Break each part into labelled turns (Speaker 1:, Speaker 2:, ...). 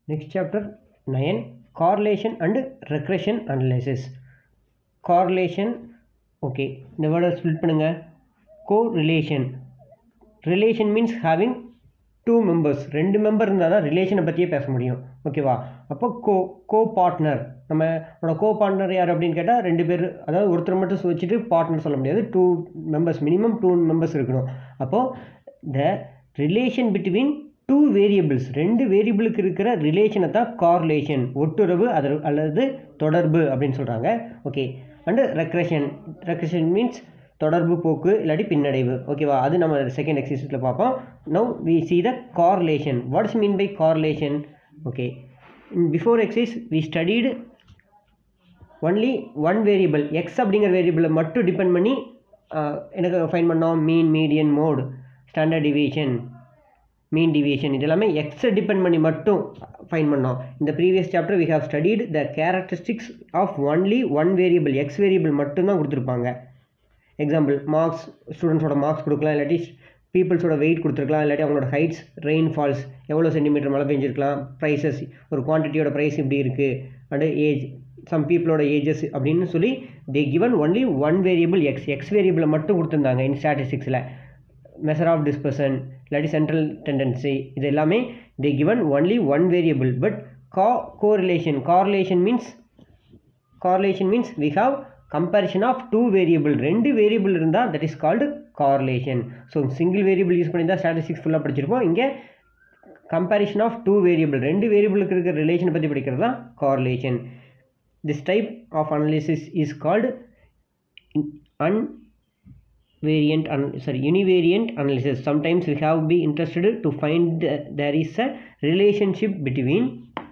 Speaker 1: Next chapter 9 Correlation and Regression Analysis. Correlation okay இந்த வேர்டை split பண்ணுங்க correlation relation means having two members ரெண்டு member இருந்தால் தான் ரிலேஷனை பற்றியே பேச முடியும் ஓகேவா அப்போ கோ கோ பார்ட்னர் நம்மளோட கோ பார்ட்னர் யார் அப்படின்னு கேட்டால் ரெண்டு பேர் அதாவது ஒருத்தர் மட்டும் வச்சுட்டு பார்ட்னர் சொல்ல முடியாது two members minimum two members இருக்கணும் அப்போது the relation between two variables ரெண்டு வேரியபிளுக்கு இருக்கிற ரிலேஷனை தான் கார்லேஷன் ஒட்டுறவு அது அல்லது தொடர்பு அப்படின்னு சொல்கிறாங்க okay and regression regression means தொடர்பு போக்கு இல்லாட்டி பின்னடைவு ஓகேவா அது நம்ம செகண்ட் எக்ஸசைஸில் பார்ப்போம் now we see the correlation what's mean by correlation okay before exercise we studied only one variable X அப்படிங்கிற வேரியபிளை மட்டும் டிபெண்ட் பண்ணி எனக்கு ஃபைன் பண்ணோம் mean median mode standard deviation mean deviation இது எல்லாமே எக்ஸை டிபெண்ட் பண்ணி மட்டும் ஃபைன் பண்ணோம் இந்த previous chapter we have studied the characteristics of only one variable X variable மட்டும்தான் கொடுத்துருப்பாங்க எக்ஸாம்பிள் மார்க்ஸ் ஸ்டூடெண்ட்ஸோட மார்க்ஸ் கொடுக்கலாம் இல்லாட்டி பீப்புள்ஸோட வெயிட் கொடுத்துருக்கலாம் இல்லாட்டி அவங்களோட ஹைட்ஸ் ரெயின் ஃபால்ஸ் எவ்வளோ சென்டிமீட்டர் மழை பெஞ்சிருக்கலாம் ப்ரைஸஸ் ஒரு குவான்டிட்டியோட ப்ரைஸ் இப்படி இருக்குது அண்டு ஏஜ் சம் பீப்புளோட ஏஜஸ் அப்படின்னு சொல்லி they given only one variable X X வேரியபிளை மட்டும் கொடுத்துருந்தாங்க இன் ஸ்டாட்டிஸ்டிக்ஸில் மெஷர் ஆஃப் டிஸ்பர்சன் இல்லாட்டி சென்ட்ரல் டெண்டன்சி இது எல்லாமே they given only one variable but கா correlation correlation means correlation means we have comparison of two variable ரெண்டு வேரியபிள் இருந்தால் that is called correlation so single variable use பண்ணி தான் statistics ஃபுல்லாக படிச்சிருப்போம் இங்கே கம்பேரிஷன் ஆஃப் டூ வேரியபிள் ரெண்டு வேரியபிளுக்கு இருக்கிற ரிலேஷனை பற்றி படிக்கிறது தான் correlation this type of analysis is called un variant un sorry univariant analysis sometimes we have be interested to find the, there is a relationship between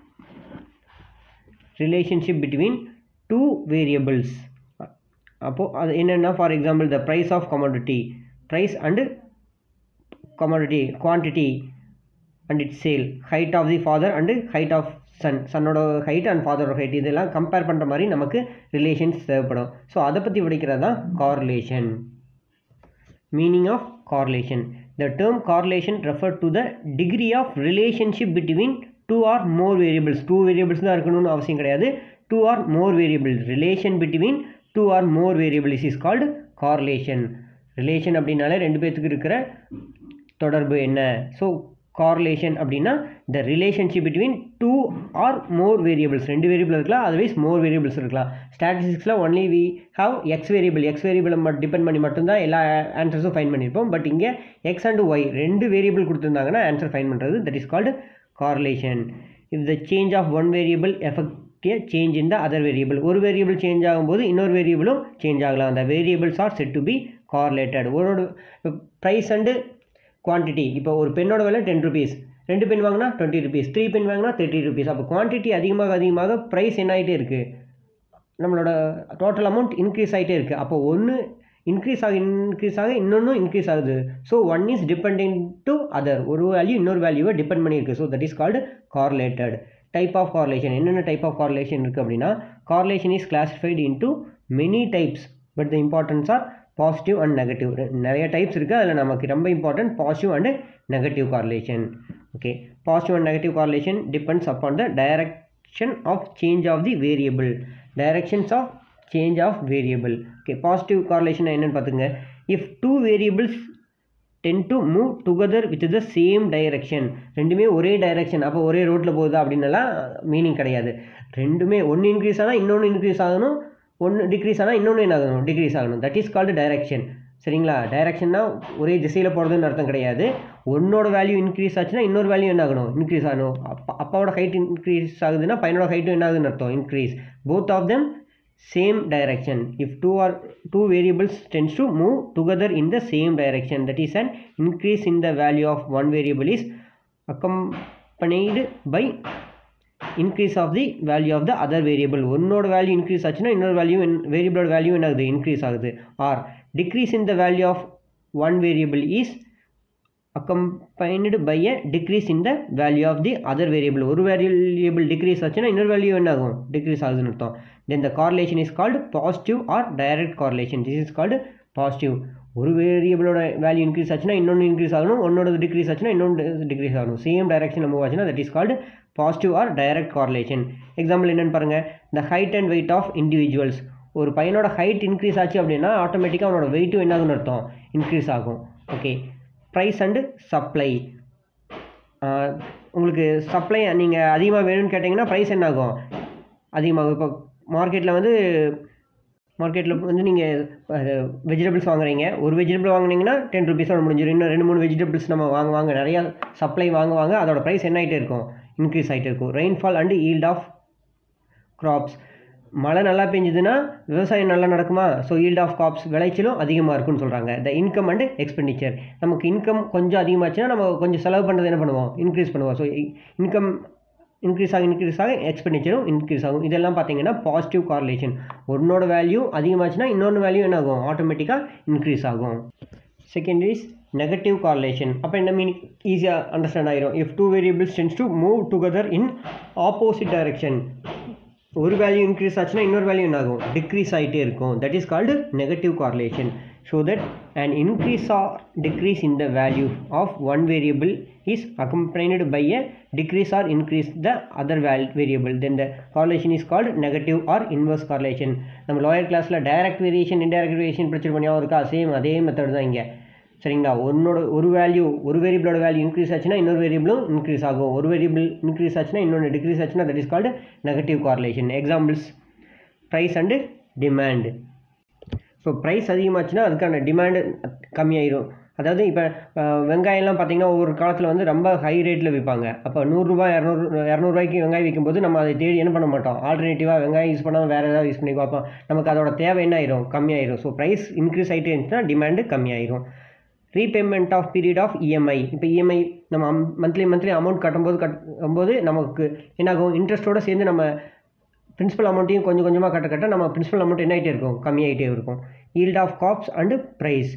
Speaker 1: relationship between two variables அப்போ அது என்னென்னா for example the price of commodity price and commodity quantity and it sale height of the father and height of son சன்னோட height and ஃபாதரோட height இதெல்லாம் compare பண்ணுற மாதிரி நமக்கு relations தேவைப்படும் ஸோ அதை பற்றி படிக்கிறது தான் correlation meaning of correlation the term correlation refer to the degree of relationship between two or more variables two variables தான் இருக்கணும்னு அவசியம் கிடையாது two or more variables relation between two or more variables is called correlation relation அப்படின்னாலே ரெண்டு பேர்த்துக்கு இருக்கிற தொடர்பு என்ன ஸோ கார்லேஷன் அப்படின்னா the relationship between two or more variables ரெண்டு வேரியபிள் இருக்கலாம் அதர்வைஸ் மோர் வேரியபிள்ஸ் இருக்கலாம் ஸ்டாட்டிஸ்டிக்ஸில் only we have X variable X வேரியபிளை மட்டும் டிபெண்ட் பண்ணி மட்டும்தான் எல்லா ஆன்சர்ஸும் ஃபைன் பண்ணியிருப்போம் பட் இங்கே எக்ஸ் அண்ட் ஒய் ரெண்டு வேரியபிள் கொடுத்துருந்தாங்கன்னா ஆன்சர் ஃபைன் பண்ணுறது that is called correlation if the change of one variable effect change in the other variable ஒரு வேரியபிள் சேஞ்ச் ஆகும்போது இன்னொரு வேரியபிளும் சேஞ்ச் ஆகலாம் அந்த variables are said to be correlated ஒரு ப்ரைஸ் அண்டு குவான்டிட்டி இப்போ ஒரு பெண்ணோட விலை டென் ருபீஸ் ரெண்டு பென் வாங்கினா டுவெண்ட்டி ருபீஸ் த்ரீ பென் வாங்கினா தேர்ட்டி ருபீஸ் அப்போ குவான்டிட்டி அதிகமாக அதிகமாக ப்ரைஸ் என்ன ஆகிட்டே இருக்குது நம்மளோட டோட்டல் அமௌண்ட் இன்க்ரீஸ் ஆகிட்டே இருக்குது அப்போ ஒன்று இன்க்ரீஸ் ஆக இன்க்ரீஸ் ஆக இன்னொன்றும் இன்க்ரீஸ் ஆகுது so one is depend to other ஒரு வேல்யூ இன்னொரு வேல்யூவை டிபெண்ட் பண்ணியிருக்கு so that is called correlated type of correlation என்னென்ன டைப் ஆஃப் கார்லேஷன் இருக்குது அப்படின்னா correlation is classified into many types but the importance are positive and negative நிறைய டைப்ஸ் இருக்குது அதில் நமக்கு ரொம்ப important positive and negative correlation okay positive and negative correlation depends upon the direction of change of the variable directions of change of variable okay positive correlation என்னென்னு பார்த்துங்க if two variables tend to move together with the same direction ரெண்டுமே ஒரே direction அப்போ ஒரே ரோட்டில் போகுது அப்படின்னலாம் meaning கிடையாது ரெண்டுமே ஒன்று இன்க்ரீஸ் ஆனால் இன்னொன்று இன்க்ரீஸ் ஆகணும் ஒன்று டிக்ரீஸ் ஆனால் இன்னொன்று என்ன ஆகணும் டிக்ரீஸ் ஆகணும் தட் இஸ் கால்டு டைரக்ஷன் சரிங்களா டைரக்ஷன்னா ஒரே திசையில் போகிறதுன்னு அர்த்தம் கிடையாது ஒன்னோட வேல்யூ இன்க்ரீஸ் ஆச்சுன்னா இன்னொரு வேல்யூ என்ன ஆகணும் இன்க்ரீஸ் ஆகணும் அப்பா அப்பாவோட ஹைட் இன்க்ரீஸ் ஆகுதுன்னா பையனோட ஹைட்டும் என்ன ஆகுதுன்னு அர்த்தம் increase both of them same direction if two or two variables tends to move together in the same direction that is an increase in the value of one variable is accompanied by increase of the value of the other variable ஒன்னோட value increase ஆச்சுன்னா இன்னொரு value வேரியபிளோட value என்ன ஆகுது increase ஆகுது or decrease in the value of one variable is accompanied by a decrease in the value of the other variable ஒரு variable decrease ஆச்சுன்னா இன்னொரு வேல்யூ என்ன ஆகும் டிக்ரீஸ் ஆகுதுன்னு அர்த்தம் then the correlation is called positive or direct correlation this is called positive ஒரு வேரியபிளோட value increase ஆச்சுன்னா இன்னொன்று இன்க்ரீஸ் ஆகணும் ஒன்னோட டிக்ரீஸ் ஆச்சுன்னா இன்னொன்று டிக்ரீஸ் ஆகணும் சேம் டைரக்ஷன் மூவ் ஆச்சுன்னா that is called positive or direct correlation example என்னென்னு பாருங்கள் the height and weight of individuals ஒரு பையனோட ஹைட் இன்க்ரீஸ் ஆச்சு அப்படின்னா ஆட்டோமேட்டிக்காக அவனோட வெயிட்டும் என்ன ஆகும்னு அர்த்தம் இன்க்ரீஸ் ஆகும் ஓகே ப்ரைஸ் அண்டு சப்ளை உங்களுக்கு சப்ளை நீங்கள் அதிகமாக வேணும்னு கேட்டிங்கன்னா ப்ரைஸ் என்ன ஆகும் அதிகமாகும் இப்போ மார்க்கெட்டில் வந்து மார்க்கெட்டில் வந்து நீங்கள் வெஜிடபிள்ஸ் வாங்குறீங்க ஒரு வெஜிடபிள் வாங்குனீங்கன்னா டென் ருபீஸோட முடிஞ்சிடும் இன்னும் ரெண்டு மூணு வெஜிடபிள்ஸ் நம்ம வாங்க வாங்க நிறையா சப்ளை வாங்க வாங்க அதோட ப்ரைஸ் என்ன ஆகிட்டே இருக்கும் இன்க்ரீஸ் ஆகிட்டே இருக்கும் rainfall and yield of crops மழை நல்லா பெஞ்சதுன்னா விவசாயம் நல்லா நடக்குமா ஸோ ஈல்ட் ஆஃப் காப்ஸ் விளைச்சலும் அதிகமாக இருக்கும்னு சொல்கிறாங்க த இன்கம் அண்டு எக்ஸ்பெண்டிச்சர் நமக்கு இன்கம் கொஞ்சம் அதிகமாச்சுன்னா நம்ம கொஞ்சம் செலவு பண்ணுறது என்ன பண்ணுவோம் இன்க்ரீஸ் பண்ணுவோம் ஸோ இன்கம் இன்க்ரீஸ் ஆகும் இன்க்ரீஸ் ஆகும் எக்ஸ்பெண்டிச்சரும் இன்க்ரீஸ் ஆகும் இதெல்லாம் பார்த்தீங்கன்னா பாசிட்டிவ் கார்லேஷன் ஒன்னோட வேல்யூ அதிகமாச்சுன்னா இன்னொன்று வேல்யூ என்ன ஆகும் ஆட்டோமேட்டிக்காக இன்க்ரீஸ் ஆகும் செகண்ட் இஸ் நெகட்டிவ் கார்லேஷன் அப்போ என்ன மீனிங் ஈஸியாக அண்டர்ஸ்டாண்ட் ஆயிரும் if two variables tends to move together in opposite direction ஒரு வேல்யூ இன்க்ரீஸ் ஆச்சுன்னா இன்னொரு வேல்யூ என்ன ஆகும் டிக்ரீஸ் ஆகிட்டே இருக்கும் that is called negative correlation so that and increase or decrease in the value of one variable is accompanied by a decrease or increase the other val variable then the correlation is called negative or inverse correlation நம்ம lower கிளாஸில் direct variation indirect variation பிரச்சனை பண்ணியாவும் இருக்கா same அதே method தான் இங்கே சரிங்களா ஒன்னோட ஒரு வேல்யூ ஒரு வேரியபிளோட வேல்யூ இன்க்ரீஸ் ஆச்சுன்னா இன்னொரு வேரியபிளும் இன்க்ரீஸ் ஆகும் ஒரு வேரியபிள் இன்க்ரீஸ் ஆச்சுன்னா இன்னொன்று டிக்ரீஸ் ஆச்சுன்னா that is called negative correlation examples price and demand so price அதிகமாச்சுன்னா அதுக்கான டிமாண்டு கம்மியாயிரும் அதாவது இப்போ வெங்காயம்லாம் பார்த்தீங்கன்னா ஒவ்வொரு காலத்தில் வந்து ரொம்ப ஹை ரேட்டில் விற்பாங்க அப்போ நூறுரூவா இரநூறு இரநூறுவாய்க்கு வெங்காயம் விற்கும்போது நம்ம அதை தேடி என்ன பண்ண மாட்டோம் ஆல்டர்னேட்டிவாக வெங்காயம் யூஸ் பண்ணாமல் வேறு ஏதாவது யூஸ் பண்ணி பார்ப்போம் நமக்கு அதோட தேவை என்ன ஆயிரும் கம்மியாயிரும் ஸோ ப்ரைஸ் இன்க்ரீஸ் ஆகிட்டே இருந்துச்சுன்னா டிமாண்டு கம்மியாயிரும் repayment of period of EMI இப்போ இஎம்ஐ நம்ம மந்த்லி மந்த்லி அமௌண்ட் கட்டும்போது கட்டும்போது நமக்கு என்னாகும் இன்ட்ரெஸ்ட்டோடு சேர்ந்து நம்ம பிரின்சிபல் அமௌண்ட்டையும் கொஞ்சம் கொஞ்சமாக கட்ட கட்ட நம்ம பிரின்சிபல் அமௌண்ட் என்ன ஆகிட்டே இருக்கும் கம்மியாகிட்டே இருக்கும் yield of crops and price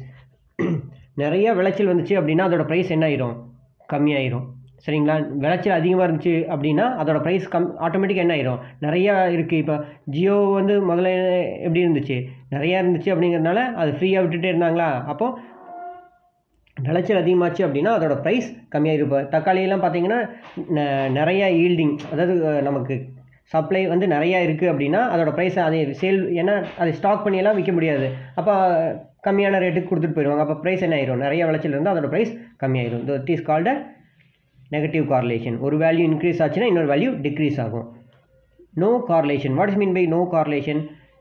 Speaker 1: நிறைய விளைச்சல் வந்துச்சு அப்படின்னா அதோட ப்ரைஸ் என்ன ஆயிரும் கம்மியாயிரும் சரிங்களா விளைச்சல் அதிகமாக இருந்துச்சு அப்படின்னா அதோட ப்ரைஸ் கம் ஆட்டோமேட்டிக்காக என்ன ஆயிரும் நிறையா இருக்குது இப்போ ஜியோ வந்து முதல்ல எப்படி இருந்துச்சு நிறையா இருந்துச்சு அப்படிங்கிறதுனால அது ஃப்ரீயாக விட்டுட்டே இருந்தாங்களா அப்போது விளைச்சல் அதிகமாச்சு அப்படின்னா அதோட ப்ரைஸ் கம்மியாகிரும் இப்போ தக்காளியெல்லாம் பார்த்தீங்கன்னா நிறைய ஈல்டிங் அதாவது நமக்கு சப்ளை வந்து நிறையா இருக்குது அப்படின்னா அதோட ப்ரைஸ் அதே சேல் ஏன்னா அதை ஸ்டாக் பண்ணியெல்லாம் விற்க முடியாது அப்போ கம்மியான ரேட்டுக்கு கொடுத்துட்டு போயிடுவாங்க அப்போ ப்ரைஸ் என்ன ஆயிரும் நிறைய விளைச்சல் இருந்தால் அதோட ப்ரைஸ் கம்மியாயிரும் it is called negative correlation ஒரு வேல்யூ இன்க்ரீஸ் ஆச்சுன்னா இன்னொரு வேல்யூ டிக்ரீஸ் ஆகும் no correlation what is mean by no correlation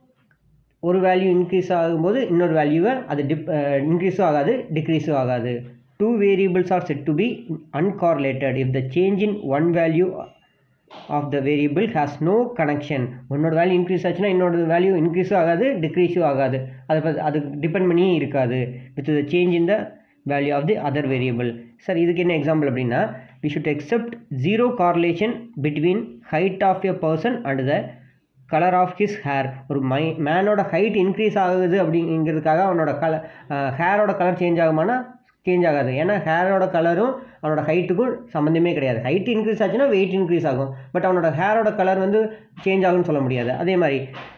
Speaker 1: ஒரு வேல்யூ இன்க்ரீஸ் ஆகும்போது இன்னொரு வேல்யூவை அது டிப் இன்க்ரீஸும் ஆகாது டிக்ரீஸும் ஆகாது two variables are said to be uncorrelated if the change in one value of the variable has no connection உன்னோட வேல்யூ இன்க்ரீஸ் ஆச்சுன்னா இன்னொரு வேல்யூ இன்க்ரீஸும் ஆகாது டிக்ரீஸும் ஆகாது அது அது டிபெண்ட் பண்ணியே இருக்காது with the change in the value of the other variable sir இதுக்கு என்ன எக்ஸாம்பிள் அப்படின்னா we should expect zero correlation between height of a person and the colour of his hair ஒரு மை மேனோட ஹைட் இன்க்ரீஸ் ஆகுது அப்படிங்கிறதுக்காக அவனோட கலர் ஹேரோட கலர் சேஞ்ச் ஆகுமானா சேஞ்ச் ஆகாது ஏன்னா ஹேரோட கலரும் அவனோட ஹைட்டுக்கும் சம்மந்தமே கிடையாது ஹைட் இன்க்ரீஸ் ஆச்சுன்னா வெயிட் இன்க்ரீஸ் ஆகும் பட் அவனோட ஹேரோட கலர் வந்து சேஞ்ச் ஆகும்னு சொல்ல முடியாது அதே மாதிரி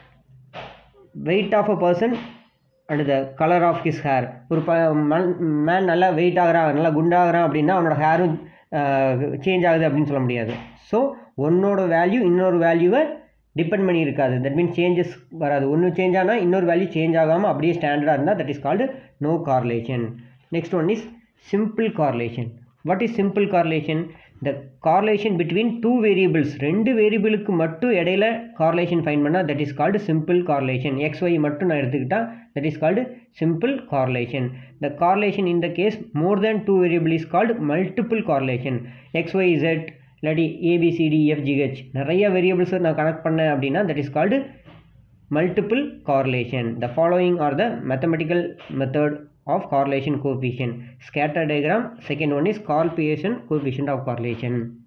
Speaker 1: weight of a person and the colour of his hair ஒரு ப மேன் நல்லா வெயிட் ஆகிறான் நல்லா குண்டாகிறான் அப்படின்னா அவனோட ஹேரும் சேஞ்ச் ஆகுது அப்படின்னு சொல்ல முடியாது ஸோ ஒன்னோட வேல்யூ இன்னொரு வேல்யூவை டிபெண்ட் பண்ணி இருக்காது தட் மீன் சேஞ்சஸ் வராது ஒன்று சேஞ்ச் ஆனால் இன்னொரு வேல்யூ சேஞ்ச் ஆகாமல் அப்படியே ஸ்டாண்டர்டாக இருந்தால் that is called no correlation next one is simple correlation what is simple correlation the correlation between two variables ரெண்டு வேரியபிளுக்கு மட்டும் இடையில கார்லேஷன் ஃபைன் பண்ணால் that is called simple correlation X Y மட்டும் நான் எடுத்துக்கிட்டால் that is called simple correlation the correlation in the case more than two variable is called multiple correlation X Y Z இல்லாட்டி A B C D F G H நிறைய வேரியபிள்ஸை நான் connect பண்ணேன் அப்படின்னா that is called multiple correlation the following are the mathematical method of correlation coefficient scatter diagram second one is Carl Pearson coefficient of correlation